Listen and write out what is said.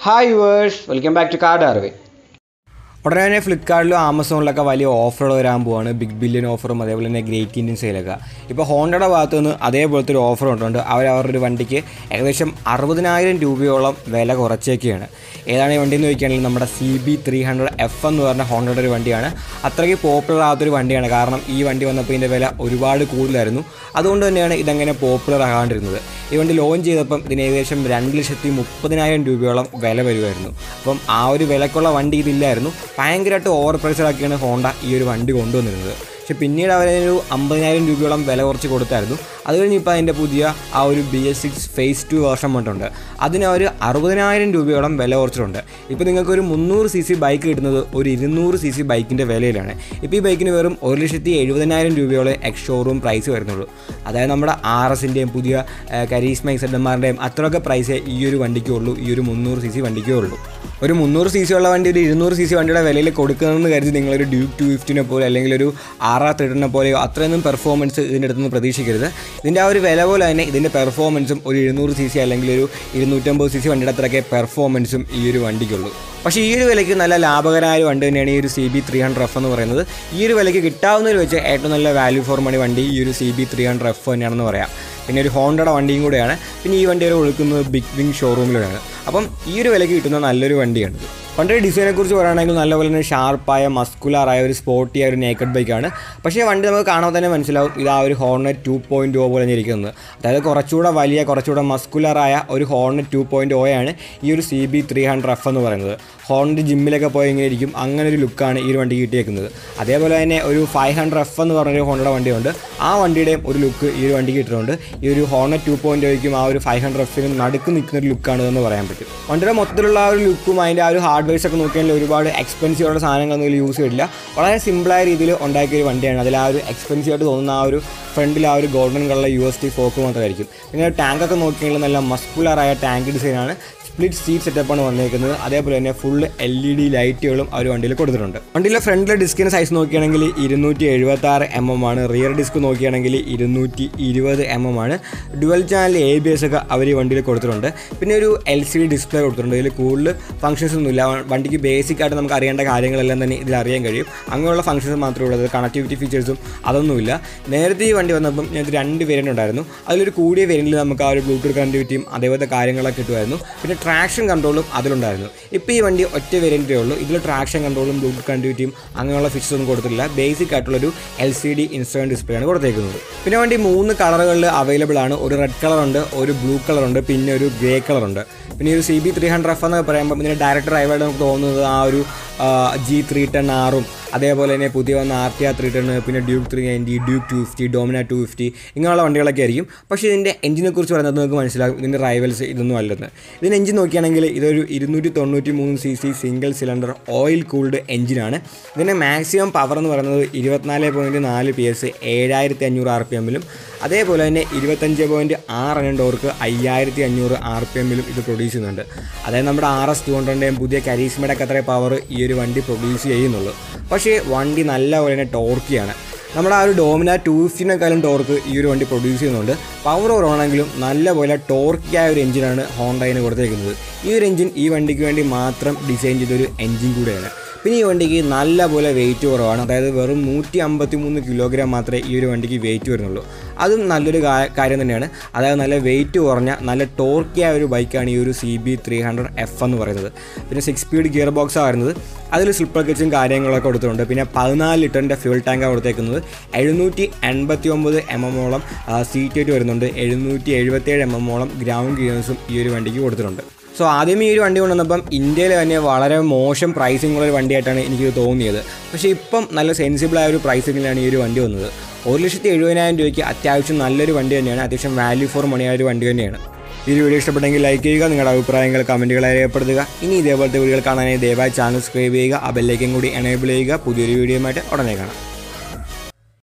hi yours welcome back to card അറിവേ ഉടനെ തന്നെ ഫ്ലിപ്കാർട്ടിലും ആമസോണിലൊക്കെ വലിയ ഓഫറുകൾ വരാൻ പോവാണ് ബിഗ് ബില്യൺ ഓഫറും അതേപോലെ തന്നെ ഗ്രേറ്റ് ഇന്ത്യൻ സെയിലൊക്കെ ഇപ്പോൾ ഹോണ്ടയുടെ ഭാഗത്തു നിന്ന് അതേപോലത്തെ ഒരു ഓഫർ ഉണ്ട് അവർ അവരുടെ ഒരു വണ്ടിക്ക് ഏകദേശം അറുപതിനായിരം രൂപയോളം വില കുറച്ചേക്കുകയാണ് ഏതാണ് ഈ വണ്ടി എന്ന് ചോദിക്കുകയാണെങ്കിൽ നമ്മുടെ C B three hundred F എന്ന് പറഞ്ഞ ഹോണ്ടയുടെ ഒരു വണ്ടിയാണ് അത്രയ്ക്ക് പോപ്പുലർ ആകാത്തൊരു വണ്ടിയാണ് കാരണം ഈ വണ്ടി വന്നപ്പോൾ ഇതിൻ്റെ വില ഒരുപാട് കൂടുതലായിരുന്നു അതുകൊണ്ട് തന്നെയാണ് ഇതങ്ങനെ പോപ്പുലർ ആകാണ്ടിരുന്നത് ഈ വണ്ടി ലോഞ്ച് ചെയ്തപ്പം ഇതിന് ഏകദേശം രണ്ട് ലക്ഷത്തി മുപ്പതിനായിരം രൂപയോളം വില വരുമായിരുന്നു അപ്പം ആ ഒരു വിലക്കുള്ള വണ്ടി ഇതില്ലായിരുന്നു ഭയങ്കരമായിട്ട് ഓവർ പ്രൈസിലാക്കിയാണ് ഹോണ്ട ഈ ഒരു വണ്ടി കൊണ്ടുവന്നിരുന്നത് പക്ഷെ പിന്നീട് അവരൊരു അമ്പതിനായിരം രൂപയോളം വില കുറച്ച് കൊടുത്തായിരുന്നു അത് കഴിഞ്ഞ് ഇപ്പോൾ അതിൻ്റെ പുതിയ ആ ഒരു B S six phase two version വന്നിട്ടുണ്ട് അതിന് അവർ അറുപതിനായിരം രൂപയോളം വില കുറച്ചിട്ടുണ്ട് ഇപ്പോൾ നിങ്ങൾക്കൊരു മുന്നൂറ് സി സി ബൈക്ക് കിട്ടുന്നത് ഒരു ഇരുന്നൂറ് സി സി ബൈക്കിൻ്റെ വിലയിലാണ് ഇപ്പോൾ ഈ ബൈക്കിന് വെറും ഒരു ലക്ഷത്തി എഴുപതിനായിരം രൂപയോളം എക്സ് ഷോറൂം പ്രൈസ് വരുന്നുള്ളൂ അതായത് നമ്മുടെ ആർ എസിൻ്റെയും പുതിയ കരീസ്മ എക്സഡന്മാരുടെയും അത്രയൊക്കെ പ്രൈസേ ഈ ഒരു വണ്ടിക്കേ ഉള്ളൂ ഈ ഒരു മുന്നൂറ് സി സി വണ്ടിക്കേ ഉള്ളൂ ഒരു മുന്നൂറ് സി സി ഉള്ള വണ്ടി ഒരു ഇരുന്നൂറ് സി സി വണ്ടിയുടെ വിലയിൽ കൊടുക്കുന്നതെന്ന് കരുതി നിങ്ങളൊരു ഡ്യൂക്ക് ടു ഫിഫ്റ്റിനെ പോലെ അല്ലെങ്കിൽ ഒരു ആർ ആർ ത്രിഡിനെ പോലെയോ അത്രയൊന്നും പെർഫോമൻസ് ഇതിൻ്റെ അടുത്തുനിന്ന് പ്രതീക്ഷിക്കരുത് ഇതിൻ്റെ ആ ഒരു വില പോലെ തന്നെ ഇതിൻ്റെ പെർഫോമൻസും ഒരു എഴുന്നൂറ് സി സി അല്ലെങ്കിൽ ഒരു ഇരുന്നൂറ്റമ്പത് സി സി വണ്ടിയുടെ അത്രയൊക്കെ പെർഫോമൻസും ഈ ഒരു വണ്ടിക്കുള്ളൂ പക്ഷേ ഈ ഒരു വിലയ്ക്ക് നല്ല ലാഭകരമായ ഒരു വണ്ടി തന്നെയാണ് ഈ ഒരു C B three hundred F എന്ന് പറയുന്നത് ഈ ഒരു വിലയ്ക്ക് കിട്ടാവുന്നതിൽ വെച്ച് ഏറ്റവും നല്ല വാല്യൂ ഫോർ മണി വണ്ടി ഈ ഒരു C B three hundred F തന്നെയാണെന്ന് പറയാം പിന്നെ ഒരു ഹോണ്ടയുടെ വണ്ടിയും കൂടെയാണ് പിന്നെ ഈ വണ്ടി ഒരു ഒഴുക്കുന്നത് ബിഗ് വിങ് ഷോറൂമിലാണ് അപ്പം ഈ ഒരു വിലയ്ക്ക് കിട്ടുന്ന നല്ലൊരു വണ്ടിയാണിത് വണ്ടിയുടെ ഡിസൈനെ കുറിച്ച് പറയുകയാണെങ്കിൽ നല്ലപോലെ തന്നെ ഷാർപ്പായ മസ്കുലാറായ ഒരു സ്പോർട്ടിയായ ഒരു നേക്കഡ് ബൈക്കാണ് പക്ഷേ വണ്ടി നമുക്ക് കാണുമ്പോൾ തന്നെ മനസ്സിലാവും ഇത് ആ ഒരു ഹോർണറ്റ് ടു പോയിൻറ്റ് ഓ പോലെ ഇരിക്കുന്നത് അതായത് കുറച്ചുകൂടെ വലിയ കുറച്ചുകൂടെ മസ്കുലറായ ഒരു ഹോർണറ്റ് ടു പോയിൻറ്റ് ഓയാണ് ഈ ഒരു C B three hundred F എന്ന് പറയുന്നത് ഹോണിൻ്റെ ജിമ്മിലൊക്കെ പോയി ഇങ്ങനെ ഇരിക്കും അങ്ങനെ ഒരു ലുക്കാണ് ഈ ഒരു വണ്ടി കിട്ടിയേക്കുന്നത് അതേപോലെ തന്നെ ഒരു ഫൈവ് ഹൺഡ്രഡ് എഫ് എന്ന് പറഞ്ഞൊരു ഹോണ്ടയുടെ വണ്ടിയുണ്ട് ആ വണ്ടിയുടെയും ഒരു ലുക്ക് ഈ ഒരു വണ്ടി കിട്ടുന്നുണ്ട് ഈ ഒരു ഹോണറ്റ് ടു പോയിൻറ്റ് ഒയ്ക്കും ആ ഒരു ഫൈവ് ഹൺഡ്രഡ് എഫിനും നടുക്ക് നിൽക്കുന്ന ഒരു ലുക്കാണ് എന്ന് പറയാൻ പറ്റും വണ്ടിയുടെ മൊത്തത്തിലുള്ള ആ ഒരു ലുക്കും അതിൻ്റെ ആ ഒരു ഹാർഡ്വെയർസ് ഒക്കെ നോക്കിയാൽ ഒരുപാട് എക്സ്പെൻസീവ് ആയിട്ടുള്ള സാധനങ്ങളൊന്നും ഇതിൽ യൂസ് ചെയ്തില്ല വളരെ സിമ്പിളായ രീതിയിൽ ഉണ്ടാക്കിയ ഒരു വണ്ടിയാണ് അതിൽ ആ ഒരു എക്സ്പെൻസീവ് ആയിട്ട് തോന്നുന്ന ആ ഒരു ഫ്രണ്ടിൽ ആ ഒരു golden colour U S T fork മാത്രമായിരിക്കും പിന്നെ ടാങ്കൊക്കെ നോക്കിയാൽ നല്ല മസ്കുലറായ ടാങ്ക് ഡിസൈനാണ് സ്പ്ലിറ്റ് സീറ്റ് സെറ്റപ്പാണ് വന്നേക്കുന്നത് അതേപോലെ തന്നെ ഫുൾ എൽ ഇ ഡി ലൈറ്റുകളും ആ ഒരു വണ്ടിയിൽ കൊടുത്തിട്ടുണ്ട് വണ്ടിയിലെ ഫ്രണ്ടിലെ ഡിസ്കിൻ്റെ സൈസ് നോക്കുകയാണെങ്കിൽ ഇരുന്നൂറ്റി എഴുപത്തി ആറ് എം എം ആണ് റിയർ ഡിസ്ക് നോക്കുകയാണെങ്കിൽ ഇരുന്നൂറ്റി ഇരുപത് എം എം ആണ് dual channel A B S ഒക്കെ അവർ ഈ വണ്ടിയിൽ കൊടുത്തിട്ടുണ്ട് പിന്നെ ഒരു എൽ സി ഡി ഡിസ്പ്ലേ കൊടുത്തിട്ടുണ്ട് ഇതിൽ കൂടുതൽ ഫംഗ്ഷൻസ് ഒന്നുമില്ല വണ്ടിക്ക് ബേസിക് ആയിട്ട് നമുക്ക് അറിയേണ്ട കാര്യങ്ങളെല്ലാം തന്നെ ഇതിൽ അറിയാൻ കഴിയും അങ്ങനെയുള്ള ഫംഗ്ഷൻസ് മാത്രമേ ഉള്ളത് കണക്ടിവിറ്റി ഫീച്ചേഴ്സും അതൊന്നുമില്ല നേരത്തെ ഈ വണ്ടി വന്നപ്പം ഞാൻ രണ്ട് വേരിയൻ്റ് ഉണ്ടായിരുന്നു അതിലൊരു കൂടിയ വേരിയൻറ്റിൽ നമുക്ക് ആ ഒരു ബ്ലൂടൂത്ത് കണക്ടിവിറ്റിയും അതേപോലത്തെ കാര്യങ്ങളൊക്കെ കിട്ടുമായിരുന്നു പിന്നെ ട്രാക്ഷൻ കൺട്രോളും അതിലുണ്ടായിരുന്നു ഇപ്പോൾ ഈ വണ്ടി ഒറ്റ വേരിയൻറ്റേ ഉള്ളൂ ഇതിൽ ട്രാക്ഷൻ കൺട്രോളും ബ്ലൂടൂത്ത് കണക്ടിവിറ്റിയും അങ്ങനെയുള്ള ഫീച്ചേഴ്സ് ഒന്നും കൊടുത്തിട്ടില്ല ബേസിക് ആയിട്ടുള്ളൊരു L C D instrument display ആണ് കൊടുത്തേക്കുന്നത് പിന്നെ വണ്ടി മൂന്ന് കളറുകളിൽ അവൈലബിൾ ആണ് ഒരു റെഡ് കളർ ഉണ്ട് ഒരു ബ്ലൂ കളർ ഉണ്ട് പിന്നെ ഒരു ഗ്രേ കളർ ഉണ്ട് പിന്നെ ഈ ഒരു C B three hundred F എന്നൊക്കെ പറയുമ്പോൾ ഇതിൻ്റെ ഡയറക്റ്റ് ഡ്രൈവറായിട്ട് നമുക്ക് തോന്നുന്നത് ആ ഒരു ജി ത്രീ ടെൻ ആറും അതേപോലെ തന്നെ പുതിയ വന്ന R T R three ten പിന്നെ Duke three ninety Duke two fifty Dominar two fifty ഇങ്ങനെയുള്ള വണ്ടികളൊക്കെ ആയിരിക്കും പക്ഷേ ഇതിൻ്റെ എഞ്ചിനെ കുറിച്ച് പറയുന്നത് നിങ്ങൾക്ക് മനസ്സിലാകും ഇതിൻ്റെ റൈവൽസ് ഇതൊന്നും അല്ലെന്ന് ഇതിൻ്റെ എഞ്ചിൻ നോക്കുകയാണെങ്കിൽ ഇതൊരു ഇരുന്നൂറ്റി തൊണ്ണൂറ്റി മൂന്ന് C C single cylinder oil cooled എഞ്ചിനാണ് ഇതിൻ്റെ മാക്സിമം പവർ എന്ന് പറയുന്നത് ഇരുപത്തിനാല് പോയിൻറ്റ് നാല് പി എസ് ഏഴായിരത്തി അഞ്ഞൂറ് ആർ പി എമ്മിലും അതേപോലെ തന്നെ ഇരുപത്തഞ്ച് പോയിൻറ്റ് ആറ് എണ്ണം ടോർക്ക് അയ്യായിരത്തി അഞ്ഞൂറ് ആർ പി എമ്മിലും ഇത് പ്രൊഡ്യൂസ് ചെയ്യുന്നുണ്ട് അതായത് നമ്മുടെ ആർ എസ് ടു ഹൺഡ്രഡിൻ്റെയും പുതിയ കരീസ്മയുടെ ഒക്കെ അത്രയും പവർ ഈ ഒരു വണ്ടി പ്രൊഡ്യൂസ് ചെയ്യുന്നുള്ളൂ പക്ഷേ വണ്ടി നല്ലപോലെ തന്നെ ടോർക്കിയാണ് നമ്മുടെ ആ ഒരു ഡോമിന ടു ഫിഫ്റ്റിനേക്കാളും ടോർക്ക് ഈ ഒരു വണ്ടി പ്രൊഡ്യൂസ് ചെയ്യുന്നുണ്ട് പവർ കുറവാണെങ്കിലും നല്ലപോലെ ടോർക്കിയായ ഒരു എഞ്ചിനാണ് ഹോണ്ടയിന് കൊടുത്തേക്കുന്നത് ഈ ഒരു എഞ്ചിൻ ഈ വണ്ടിക്ക് വേണ്ടി മാത്രം ഡിസൈൻ ചെയ്തൊരു എഞ്ചിൻ കൂടെയാണ് പിന്നെ ഈ വണ്ടിക്ക് നല്ല പോലെ വെയിറ്റ് കുറവാണ് അതായത് വെറും നൂറ്റി അമ്പത്തി മൂന്ന് കിലോഗ്രാം മാത്രമേ ഈ ഒരു വണ്ടിക്ക് വെയിറ്റ് വരുന്നുള്ളൂ അതും നല്ലൊരു കാര്യം തന്നെയാണ് അതായത് നല്ല വെയിറ്റ് കുറഞ്ഞ നല്ല ടോർക്കിയായ ഒരു ബൈക്കാണ് ഈ ഒരു C B three hundred F എന്ന് പറയുന്നത് പിന്നെ സിക്സ് സ്പീഡ് ഗിയർ ബോക്സാണ് വരുന്നത് അതിൽ സ്ലിപ്പർ കച്ചും കാര്യങ്ങളൊക്കെ കൊടുത്തിട്ടുണ്ട് പിന്നെ പതിനാല് ലിറ്ററിൻ്റെ ഫ്യൂൾ ടാങ്കാണ് കൊടുത്തേക്കുന്നത് എഴുന്നൂറ്റി എൺപത്തി ഒമ്പത് എം എമ്മോളം സീറ്റ് ആയിട്ട് വരുന്നുണ്ട് എഴുന്നൂറ്റി എഴുപത്തേഴ് എം എമ്മോളം ഗ്രൗണ്ട് ക്ലിയറൻസും ഈ ഒരു വണ്ടിക്ക് കൊടുത്തിട്ടുണ്ട് സോ ആദ്യം ഈ ഒരു വണ്ടി കൊണ്ടുവന്നപ്പം ഇന്ത്യയിൽ തന്നെ വളരെ മോശം പ്രൈസിംഗ് ഉള്ള ഒരു വണ്ടിയായിട്ടാണ് എനിക്ക് തോന്നിയത് പക്ഷേ ഇപ്പം നല്ല സെൻസിബിളായ ഒരു പ്രൈസിങ്ങിലാണ് ഈ ഒരു വണ്ടി വന്നത് ഒരു ലക്ഷത്തി എഴുപതിനായിരം രൂപയ്ക്ക് അത്യാവശ്യം നല്ലൊരു വണ്ടി തന്നെയാണ് അത്യാവശ്യം വാല്യൂ ഫോർ മണിയായ ഒരു വണ്ടി തന്നെയാണ് ഈ വീഡിയോ ഇഷ്ടപ്പെട്ടെങ്കിൽ ലൈക്ക് ചെയ്യുക നിങ്ങളുടെ അഭിപ്രായങ്ങൾ കമൻറ്റുകളായി രേഖപ്പെടുത്തുക ഇനി ഇതേപോലത്തെ വീഡിയോകൾ കാണാനായി ദയവായി ചാനൽ സബ്സ്ക്രൈബ് ചെയ്യുക ആ ബെല്ലൈക്കും കൂടി എനേബിൾ ചെയ്യുക പുതിയൊരു വീഡിയോയുമായിട്ട് ഉടനെ കാണാം